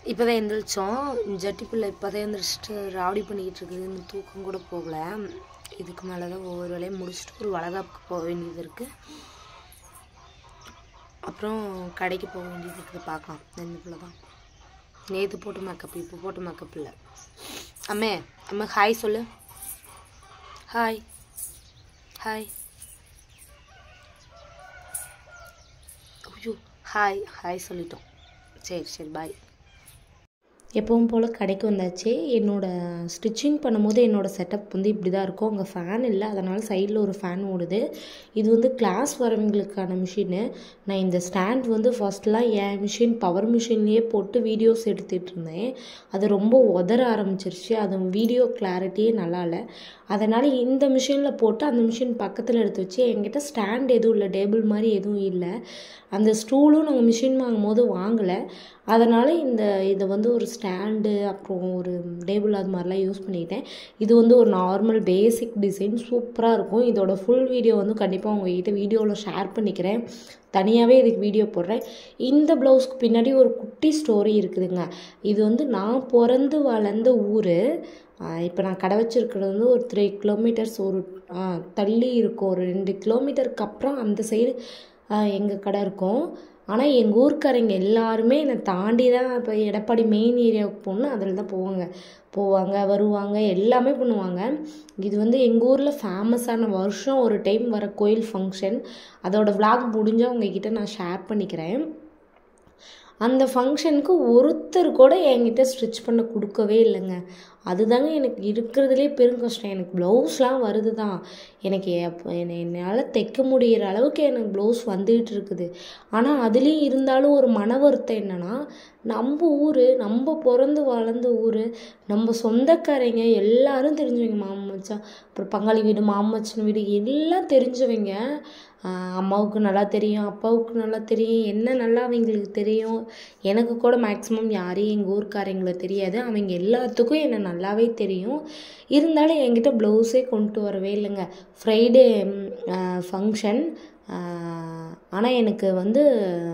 இப்போ தான் எந்திரிச்சோம் ஜட்டி பிள்ளை இப்போ தான் எந்திரிச்சிட்டு ராவடி பண்ணிக்கிட்டு இருக்குது இன்னும் தூக்கம் கூட போகல இதுக்கு மேலே தான் ஒவ்வொரு வேலையும் முடிச்சுட்டு ஒரு வளகாப்புக்கு போக வேண்டியது இருக்குது அப்புறம் கடைக்கு போக வேண்டியது இருக்குது பார்க்கலாம் இந்த பிள்ளை தான் நேற்று போட்டு மேக்கப் இப்போ போட்டு மேக்கப் இல்லை அம்மே அம்மா ஹாய் சொல்லு ஹாய் ஹாய் ஐயோ ஹாய் ஹாய் சொல்லிட்டோம் சரி சரி பாய் எப்பவும் போல் கடைக்கு வந்தாச்சு என்னோட ஸ்டிச்சிங் பண்ணும்போது என்னோடய செட்டப் வந்து இப்படி தான் இருக்கும் அங்கே ஃபேன் இல்லை அதனால் சைடில் ஒரு ஃபேன் ஓடுது இது வந்து கிளாஸ் வரவங்களுக்கான மிஷினு நான் இந்த ஸ்டாண்ட் வந்து ஃபஸ்ட்லாம் என் மிஷின் பவர் மிஷின்லேயே போட்டு வீடியோஸ் எடுத்துகிட்டு இருந்தேன் அது ரொம்ப உதற ஆரம்பிச்சிருச்சு அது வீடியோ கிளாரிட்டியே நல்லா இல்லை அதனால் இந்த மிஷினில் போட்டு அந்த மிஷின் பக்கத்தில் எடுத்து வச்சு என்கிட்ட ஸ்டாண்ட் எதுவும் இல்லை டேபிள் மாதிரி எதுவும் இல்லை அந்த ஸ்டூலும் நாங்கள் மிஷின் வாங்கும் போது வாங்கலை அதனால் இந்த இதை வந்து ஒரு ஸ்டாண்டு அப்புறம் ஒரு டேபிள் அது மாதிரிலாம் யூஸ் பண்ணிக்கிட்டேன் இது வந்து ஒரு நார்மல் பேசிக் டிசைன் சூப்பராக இருக்கும் இதோட ஃபுல் வீடியோ வந்து கண்டிப்பாக உங்ககிட்ட வீடியோவில் ஷேர் பண்ணிக்கிறேன் தனியாகவே இதுக்கு வீடியோ போடுறேன் இந்த ப்ளவுஸ்க்கு பின்னாடி ஒரு குட்டி ஸ்டோரி இருக்குதுங்க இது வந்து நான் பிறந்து வளர்ந்த ஊர் இப்போ நான் கடை வச்சுருக்கிறது வந்து ஒரு த்ரீ கிலோமீட்டர்ஸ் ஒரு தள்ளி இருக்கும் ஒரு ரெண்டு கிலோமீட்டருக்கு அப்புறம் அந்த சைடு எங்கள் கடை இருக்கும் ஆனால் எங்கள் ஊருக்காரங்க எல்லாருமே என்னை தாண்டி தான் இப்போ எடப்பாடி மெயின் ஏரியாவுக்கு போகணும் அதில் தான் போவாங்க போவாங்க வருவாங்க எல்லாமே பண்ணுவாங்க இது வந்து எங்கள் ஊரில் ஃபேமஸான வருஷம் ஒரு டைம் வர கோயில் ஃபங்க்ஷன் அதோட விளாக் முடிஞ்சால் உங்ககிட்ட நான் ஷேர் பண்ணிக்கிறேன் அந்த ஃபங்க்ஷனுக்கு ஒருத்தர் கூட என்கிட்ட ஸ்டிச் பண்ண கொடுக்கவே இல்லைங்க அதுதாங்க எனக்கு இருக்கிறதுலே பெரும் கஷ்டம் எனக்கு ப்ளவுஸ்லாம் வருது தான் எனக்கு என்னால் தைக்க முடிகிற அளவுக்கு எனக்கு ப்ளவுஸ் வந்துகிட்டு இருக்குது ஆனால் அதுலேயும் இருந்தாலும் ஒரு மன வருத்தம் என்னென்னா நம்ம ஊர் நம்ம பிறந்து வளர்ந்த ஊர் நம்ம சொந்தக்காரங்க எல்லாரும் தெரிஞ்சவங்க மாமன் மச்சான் அப்புறம் பங்காளி வீடு மாமச்சன் வீடு எல்லாம் தெரிஞ்சவங்க அம்மாவுக்கு நல்லா தெரியும் அப்பாவுக்கு நல்லா தெரியும் என்ன நல்லா அவங்களுக்கு தெரியும் எனக்கு கூட மேக்ஸிமம் யாரையும் எங்கள் ஊருக்காரங்களை தெரியாது அவங்க எல்லாத்துக்கும் என்னை நல்லாவே தெரியும் இருந்தாலும் என்கிட்ட ப்ளவுஸே கொண்டு வரவே இல்லைங்க ஃப்ரைடே ஃபங்க்ஷன் ஆனால் எனக்கு வந்து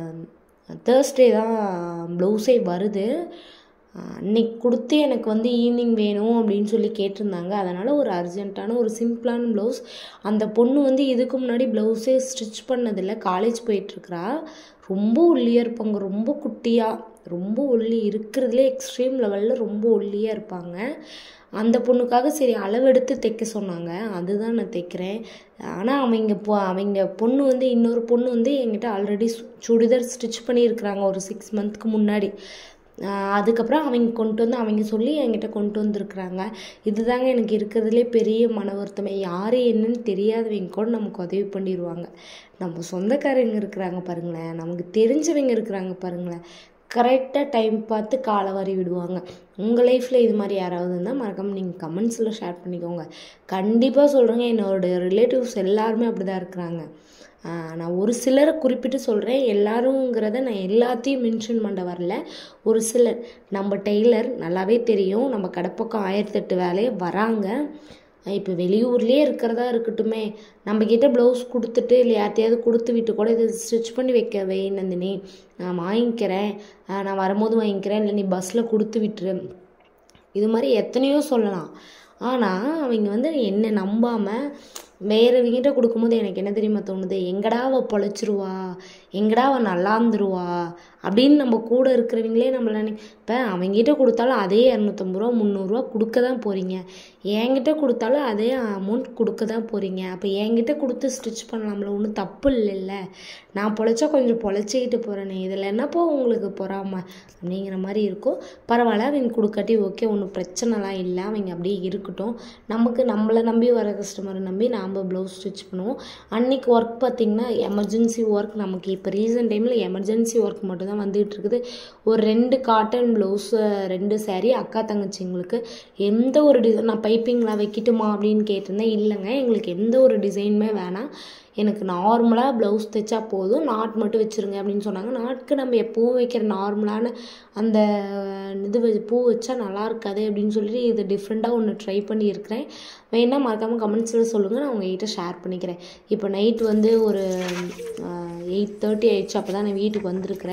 தேர்ஸ்டே தான் ப்ளவுஸே வருது அன்னைக்கு கொடுத்து எனக்கு வந்து ஈவினிங் வேணும் அப்படின்னு சொல்லி கேட்டிருந்தாங்க அதனால் ஒரு அர்ஜென்ட்டான ஒரு சிம்பிளான ப்ளவுஸ் அந்த பொண்ணு வந்து இதுக்கு முன்னாடி ப்ளவுஸே ஸ்டிச் பண்ணதில்லை காலேஜ் போயிட்டுருக்குறா ரொம்ப ஒல்லியாக இருப்பாங்க ரொம்ப குட்டியாக ரொம்ப ஒல்லி இருக்கிறதுலே எக்ஸ்ட்ரீம் லெவலில் ரொம்ப ஒல்லியாக இருப்பாங்க அந்த பொண்ணுக்காக சரி அளவெடுத்து தைக்க சொன்னாங்க அதுதான் நான் தைக்கிறேன் ஆனால் அவங்க பொ அவங்க பொண்ணு வந்து இன்னொரு பொண்ணு வந்து என்கிட்ட ஆல்ரெடி சுடிதார் ஸ்டிச் பண்ணியிருக்கிறாங்க ஒரு சிக்ஸ் மந்த்துக்கு முன்னாடி அதுக்கப்புறம் அவங்க கொண்டு வந்து அவங்க சொல்லி என்கிட்ட கொண்டு வந்திருக்குறாங்க இதுதாங்க எனக்கு இருக்கிறதுலே பெரிய மன வருத்தமே யார் என்னன்னு தெரியாதவங்க கூட நமக்கு உதவி பண்ணிடுவாங்க நம்ம சொந்தக்காரங்க இருக்கிறாங்க பாருங்களேன் நமக்கு தெரிஞ்சவங்க இருக்கிறாங்க பாருங்களேன் கரெக்டாக டைம் பார்த்து காலை வாரி விடுவாங்க உங்கள் லைஃப்பில் இது மாதிரி யாராவது இருந்தால் மறக்காமல் நீங்கள் கமெண்ட்ஸில் ஷேர் பண்ணிக்கோங்க கண்டிப்பாக சொல்கிறேங்க என்னோட ரிலேட்டிவ்ஸ் எல்லாருமே அப்படி தான் இருக்கிறாங்க நான் ஒரு சிலரை குறிப்பிட்டு சொல்கிறேன் எல்லாருங்கிறத நான் எல்லாத்தையும் மென்ஷன் பண்ண வரல ஒரு சிலர் நம்ம டெய்லர் நல்லாவே தெரியும் நம்ம கடப்பக்கம் ஆயிரத்தெட்டு வேலையை வராங்க இப்போ வெளியூர்லேயே இருக்கிறதா இருக்கட்டுமே நம்மக்கிட்ட ப்ளவுஸ் கொடுத்துட்டு இல்லை யார்ட்டையாவது கொடுத்து விட்டு கூட இதை ஸ்டிச் பண்ணி வைக்க வை நந்தினி நான் வாங்கிக்கிறேன் நான் வரும்போது வாங்கிக்கிறேன் இல்லை நீ பஸ்ஸில் கொடுத்து விட்டுரு இது மாதிரி எத்தனையோ சொல்லலாம் ஆனால் அவங்க வந்து என்னை நம்பாமல் வேறவங்கிட்ட கொடுக்கும்போது எனக்கு என்ன தெரியுமா தோணுது எங்கடா அவள் பொழைச்சிருவா எங்கடா அவள் நல்லா இருந்துருவா அப்படின்னு நம்ம கூட இருக்கிறவங்களே நம்மள இப்போ அவங்ககிட்ட கொடுத்தாலும் அதே இரநூத்தம்பது ரூபா முந்நூறுரூவா கொடுக்க தான் போகிறீங்க என்கிட்ட கொடுத்தாலும் அதே அமௌண்ட் கொடுக்க தான் போகிறீங்க அப்போ என்கிட்ட கொடுத்து ஸ்டிச் பண்ணலாம்ல ஒன்றும் தப்பு இல்லைல்ல நான் பொழைச்சா கொஞ்சம் பொழைச்சிக்கிட்டு போகிறேனே இதில் என்னப்போ உங்களுக்கு பொறாம அப்படிங்கிற மாதிரி இருக்கும் பரவாயில்ல அவங்க கொடுக்காட்டி ஓகே ஒன்றும் பிரச்சனைலாம் இல்லை அவங்க அப்படியே இருக்கட்டும் நமக்கு நம்மளை நம்பி வர கஸ்டமரை நம்பி நாம் ப்ளவுஸ் ஸ்டிச் பண்ணுவோம் அன்றைக்கி ஒர்க் பார்த்திங்கன்னா எமர்ஜென்சி ஒர்க் நமக்கு இப்போ ரீசன்ட் டைமில் எமர்ஜென்சி ஒர்க் மட்டும் தான் வந்துகிட்டு இருக்குது ஒரு ரெண்டு காட்டன் ப்ளவுஸு ரெண்டு சேரீ அக்கா தங்கச்சிங்களுக்கு எந்த ஒரு டிசைன் நான் பைப்பிங்லாம் வைக்கட்டுமா அப்படின்னு கேட்டிருந்தேன் இல்லைங்க எங்களுக்கு எந்த ஒரு டிசைனுமே வேணாம் எனக்கு நார்மலாக ப்ளவுஸ் தைச்சா போதும் நாட் மட்டும் வச்சுருங்க அப்படின்னு சொன்னாங்க நாட்க்கு நம்ம எப்போவும் வைக்கிற நார்மலான அந்த இது வ- பூ வச்சா நல்லா இருக்காது அப்படின்னு சொல்லிட்டு இது டிஃப்ரெண்ட்டாக ஒன்று ட்ரை பண்ணியிருக்கிறேன் வேணால் மறக்காமல் கமெண்ட்ஸில் சொல்லுங்கள் நான் உங்ககிட்ட ஷேர் பண்ணிக்கிறேன் இப்போ நைட் வந்து ஒரு எயிட் தேர்ட்டி ஆயிடுச்சு அப்போ தான் நான் வீட்டுக்கு வந்திருக்கிறேன்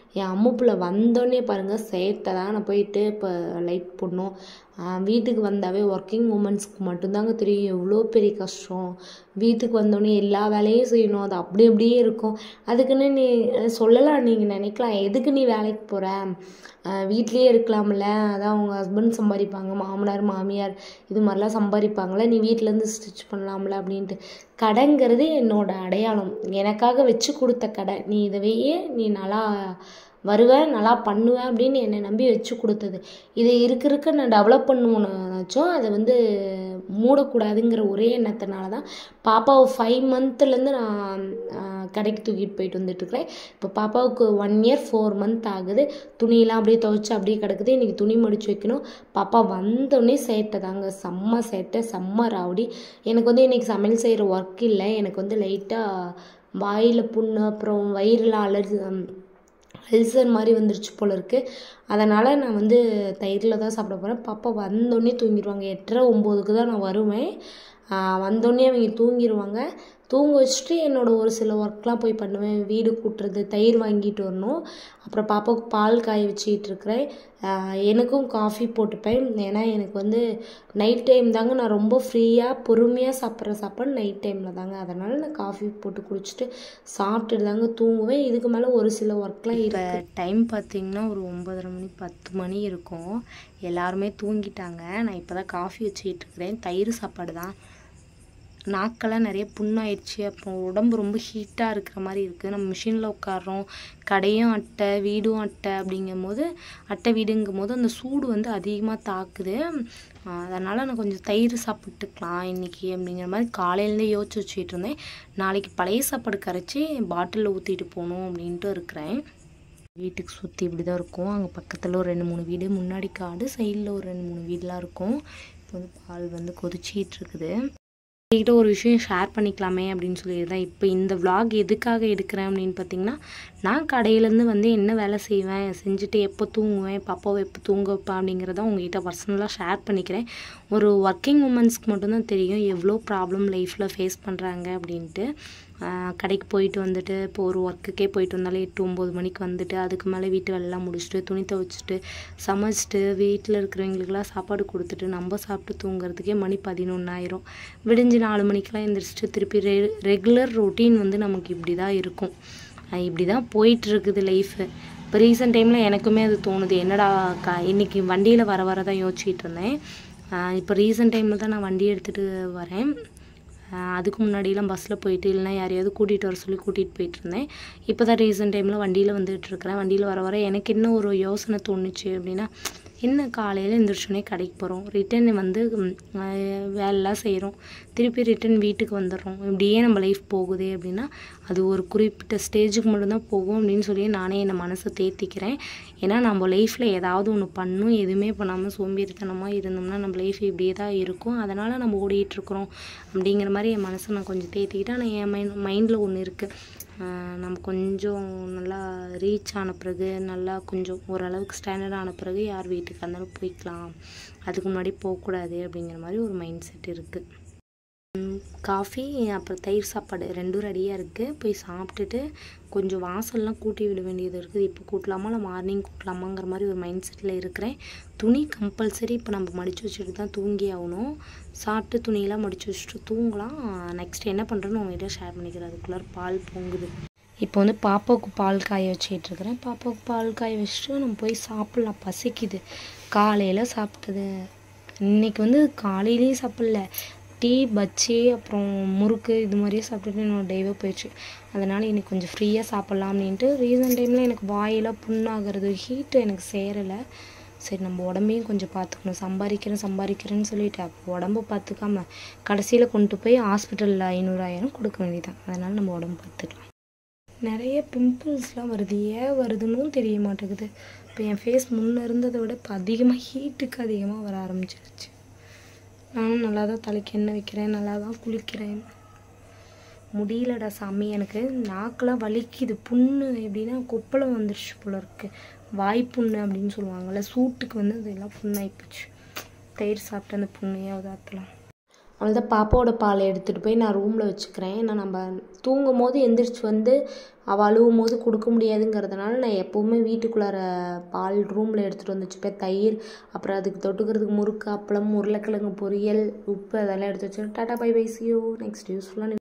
என் அம்முப்புல வந்தோடனே பாருங்கள் சேட்டை தான் நான் போயிட்டு இப்போ லைட் போடணும் ஆஹ் வீட்டுக்கு வந்தாவே ஒர்க்கிங் உமன்ஸ்க்கு மட்டும்தாங்க தெரியும் எவ்வளோ பெரிய கஷ்டம் வீட்டுக்கு வந்தோடனே எல்லா வேலையும் செய்யணும் அது அப்படி அப்படியே இருக்கும் அதுக்குன்னு நீ அஹ் சொல்லலாம் நீங்கள் நினைக்கலாம் எதுக்கு நீ வேலைக்கு போகிற வீட்லேயே இருக்கலாம்ல அதான் அவங்க ஹஸ்பண்ட் சம்பாதிப்பாங்க மாமனார் மாமியார் இது மாதிரிலாம் சம்பாதிப்பாங்களே நீ வீட்டிலேருந்து ஸ்டிச் பண்ணலாம்ல அப்படின்ட்டு கடைங்கிறது என்னோட அடையாளம் எனக்காக வச்சு கொடுத்த கடை நீ இதவையே நீ நல்லா வருவ நல்லா பண்ணுவ அப்படின்னு என்னை நம்பி வச்சு கொடுத்தது இது இருக்க இருக்க நான் டெவலப் பண்ணுவோம்னாச்சும் அதை வந்து மூடக்கூடாதுங்கிற ஒரே எண்ணத்தினால தான் பாப்பாவை ஃபைவ் மந்த்துலேருந்து நான் ஆஹ், கடைக்கு தூக்கிட்டு போயிட்டு வந்துட்டுருக்கிறேன் இப்போ பாப்பாவுக்கு ஒன் இயர் ஃபோர் மந்த் ஆகுது துணியெல்லாம் அப்படியே துவைச்சு அப்படியே கிடக்குது இன்றைக்கி துணி மடிச்சு வைக்கணும் பாப்பா வந்தோடனே சேட்டை தாங்க செம்ம சேட்டை செம்ம ராவடி எனக்கு வந்து இன்றைக்கி சமையல் செய்கிற ஒர்க் இல்லை எனக்கு வந்து லைட்டாக வாயில் புண்ணு அப்புறம் வயிறில் அலர்ஜி அல்சர் மாதிரி வந்துருச்சு போல இருக்குது அதனால் நான் வந்து தயிரில் தான் சாப்பிட போகிறேன் பாப்பா வந்தோடனே தூங்கிடுவாங்க எட்டரை ஒம்போதுக்கு தான் நான் வருவேன் ஆஹ் வந்தோடனே அவங்க தூங்கிடுவாங்க தூங்க வச்சுட்டு என்னோட ஒரு சில ஒர்க்லாம் போய் பண்ணுவேன் வீடு கூட்டுறது தயிர் வாங்கிட்டு வரணும் அப்புறம் பாப்பாவுக்கு பால் காய வச்சுக்கிட்டு இருக்கிறேன் ஆஹ் எனக்கும் காஃபி போட்டுப்பேன் ஏன்னா எனக்கு வந்து நைட் டைம் தாங்க நான் ரொம்ப ஃப்ரீயாக பொறுமையாக சாப்பிட்ற சாப்பாடு நைட் டைமில் தாங்க அதனால் நான் காஃபி போட்டு குடிச்சிட்டு சாப்பிட்டுட்டு தாங்க தூங்குவேன் இதுக்கு மேலே ஒரு சில ஒர்க்லாம் இப்போ டைம் பார்த்தீங்கன்னா ஒரு ஒம்பதரை மணி பத்து மணி இருக்கும் எல்லாருமே தூங்கிட்டாங்க நான் இப்போ தான் காஃபி வச்சுக்கிட்டு இருக்கிறேன் தயிர் சாப்பாடு தான் நாக்கெல்லாம் நிறைய புண்ணாயிடுச்சு அப்புறம் உடம்பு ரொம்ப ஹீட்டாக இருக்கிற மாதிரி இருக்குது நம்ம மிஷினில் உட்காடுறோம் கடையும் அட்டை வீடும் அட்டை அப்படிங்கும் போது அட்டை வீடுங்கும் போது அந்த சூடு வந்து அதிகமாக தாக்குது அதனால் நான் கொஞ்சம் தயிர் சாப்பிட்டுக்கலாம் இன்றைக்கி அப்படிங்கிற மாதிரி காலையிலேருந்தே யோசிச்சு வச்சுட்டு இருந்தேன் நாளைக்கு பழைய சாப்பாடு கரைச்சி பாட்டிலில் ஊற்றிட்டு போகணும் அப்படின்ட்டு இருக்கிறேன் வீட்டுக்கு சுற்றி இப்படி தான் இருக்கும் அங்கே பக்கத்தில் ஒரு ரெண்டு மூணு வீடு முன்னாடி காடு சைடில் ஒரு ரெண்டு மூணு வீடெலாம் இருக்கும் இப்போ வந்து பால் வந்து கொதிச்சிட்டு இருக்குது உங்ககிட்ட ஒரு விஷயம் ஷேர் பண்ணிக்கலாமே அப்படின்னு சொல்லியிருந்தேன் இப்போ இந்த vlog எதுக்காக எடுக்கிறேன் அப்படின்னு பார்த்தீங்கன்னா நான் கடையிலேருந்து வந்து என்ன வேலை செய்வேன் செஞ்சுட்டு எப்போ தூங்குவேன் பாப்பாவை எப்போ தூங்க வைப்பேன் அப்படிங்கிறத உங்ககிட்ட பர்சனலாக ஷேர் பண்ணிக்கிறேன் ஒரு ஒர்க்கிங் உமன்ஸ்க்கு மட்டும்தான் தெரியும் எவ்வளோ ப்ராப்ளம் லைஃப்பில் ஃபேஸ் பண்ணுறாங்க அப்படின்ட்டு ஆஹ் கடைக்கு போயிட்டு வந்துட்டு இப்போ ஒரு ஒர்க்குக்கே போயிட்டு வந்தாலே எட்டு ஒம்பது மணிக்கு வந்துட்டு அதுக்கு மேலே வீட்டு வேலைலாம் முடிச்சுட்டு துணி துவைச்சிட்டு சமைச்சிட்டு வீட்டில் இருக்கிறவங்களுக்குலாம் சாப்பாடு கொடுத்துட்டு நம்ம சாப்பிட்டு தூங்குறதுக்கே மணி பதினொன்று ஆயிரும் விடிஞ்சு நாலு மணிக்கெலாம் எழுந்திரிச்சிட்டு திருப்பி ரெ ரெகுலர் ரொட்டீன் வந்து நமக்கு இப்படி தான் இருக்கும் ஆஹ் இப்படி தான் போயிட்டுருக்குது லைஃபு இப்போ ரீசெண்ட் டைமில் எனக்குமே அது தோணுது என்னடா க இன்னைக்கு வண்டியில் வர வர தான் யோசிச்சுட்டு இருந்தேன் ஆஹ் இப்போ ரீசெண்ட் டைமில் தான் நான் வண்டி எடுத்துகிட்டு வரேன் ஆஹ் அதுக்கு முன்னாடிலாம் பஸ்ஸில் போயிட்டு இல்லைனா யாரையாவது கூட்டிகிட்டு வர சொல்லி கூட்டிகிட்டு போயிட்டு இருந்தேன் இப்போ தான் ரீசெண்ட் டைமில் வண்டியில் வந்துட்டு இருக்கிறேன் வண்டியில் வர வர எனக்கு என்ன ஒரு யோசனை தோணுச்சு அப்படின்னா என்ன காலையில் எழுந்திரிச்சோடனே கடைக்கு போகிறோம் ரிட்டன் வந்து ம், ஆஹ் வேலைலாம் செய்கிறோம் திருப்பி ரிட்டன் வீட்டுக்கு வந்துடுறோம் இப்படியே நம்ம லைஃப் போகுதே அப்படின்னா அது ஒரு குறிப்பிட்ட ஸ்டேஜுக்கு மட்டும்தான் போகும் அப்படின்னு சொல்லி நானே என்னை மனசை தேத்திக்கிறேன் ஏன்னா நம்ம லைஃப்பில் ஏதாவது ஒன்று பண்ணும் எதுவுமே பண்ணாமல் சோம்பேறித்தனமாக இருந்தோம்னா நம்ம லைஃப் இப்படியே தான் இருக்கும் அதனால் நம்ம ஓடிட்டு இருக்கிறோம் அப்படிங்கிற மாதிரி என் மனசை நான் கொஞ்சம் தேத்திக்கிட்டேன் ஆனால் என் மைண்ட் மைண்டில் ஒன்று இருக்குது நம்ம கொஞ்சம் நல்லா ரீச் ஆன பிறகு நல்லா கொஞ்சம் ஓரளவுக்கு ஸ்டாண்டர்ட் ஆன பிறகு யார் வீட்டுக்கு இருந்தாலும் போய்க்கலாம் அதுக்கு முன்னாடி போகக்கூடாது அப்படிங்கிற மாதிரி ஒரு மைண்ட் செட் இருக்குது காஃபி அப்புறம் தயிர் சாப்பாடு ரெண்டும் ரெடியாக இருக்குது போய் சாப்பிட்டுட்டு கொஞ்சம் வாசல்லாம் கூட்டி விட வேண்டியது இருக்குது இப்போ கூட்டலாமா இல்லை மார்னிங் கூட்டலாமாங்கிற மாதிரி ஒரு மைண்ட் செட்டில் இருக்கிறேன் துணி கம்பல்சரி இப்போ நம்ம மடித்து வச்சுட்டு தான் தூங்கி ஆகணும் சாப்பிட்டு துணியெல்லாம் மடித்து வச்சுட்டு தூங்கலாம் நெக்ஸ்ட் என்ன பண்ணுறேன்னு உங்ககிட்ட ஷேர் பண்ணிக்கிறேன் அதுக்குள்ளார பால் பொங்குது இப்போ வந்து பாப்பாவுக்கு பால் காய வச்சிட்டு இருக்கிறேன் பாப்பாவுக்கு பால் காய வச்சுட்டு நம்ம போய் சாப்பிட்லாம் பசிக்குது காலையில் சாப்பிட்டது இன்னைக்கு வந்து காலையிலையும் சாப்பிடல டீ பஜ்ஜி அப்புறம் முறுக்கு இது மாதிரியே சாப்பிட்டுட்டு என்னோட டேவே போயிடுச்சு அதனால் இன்னைக்கு கொஞ்சம் ஃப்ரீயாக சாப்பிட்லாம் அப்படின்ட்டு ரீசன்ட் டைமில் எனக்கு வாயெல்லாம் புண்ணாகிறது ஹீட்டு எனக்கு சேரலை சரி நம்ம உடம்பையும் கொஞ்சம் பார்த்துக்கணும் சம்பாதிக்கிறேன் சம்பாதிக்கிறேன்னு சொல்லிட்டு அப்போ உடம்ப பார்த்துக்காம கடைசியில் கொண்டு போய் ஹாஸ்பிட்டலில் ஐநூறாயிரம் கொடுக்க வேண்டியதான் அதனால் நம்ம உடம்பு பார்த்துக்கலாம் நிறைய பிம்பிள்ஸ்லாம் வருது ஏன் வருதுன்னும் தெரிய மாட்டேங்குது இப்போ என் ஃபேஸ் முன்னே இருந்ததை விட இப்போ அதிகமாக ஹீட்டுக்கு அதிகமாக வர ஆரம்பிச்சிருச்சு நானும் நல்லா தான் தலைக்கு எண்ணெய் வைக்கிறேன் நல்லா தான் குளிக்கிறேன் முடியலடா சாமி எனக்கு நாக்கெல்லாம் வலிக்குது புண்ணு எப்படின்னா கொப்பளம் வந்துருச்சு போல இருக்கு வாய் புண்ணு அப்படின்னு சொல்லுவாங்கள்ல சூட்டுக்கு வந்து அதெல்லாம் புண்ணாகி போச்சு தயிர் சாப்பிட்டு அந்த புண்ணையாவது ஆற்றலாம் அவ்வளோதான் பாப்பாவோட பாலை எடுத்துகிட்டு போய் நான் ரூமில் வச்சுக்கிறேன் ஏன்னா நம்ம தூங்கும் போது எந்திரிச்சு வந்து அவள் அழுவும் போது கொடுக்க முடியாதுங்கிறதுனால நான் எப்போவுமே வீட்டுக்குள்ளார பால் ரூமில் எடுத்துகிட்டு வந்து வச்சுப்பேன் தயிர் அப்புறம் அதுக்கு தொட்டுக்கிறதுக்கு முறுக்கு அப்பளம் உருளைக்கிழங்கு பொரியல் உப்பு அதெல்லாம் எடுத்து வச்சுருக்கேன் tata bye bye see you next யூஸ்ஃபுல்லான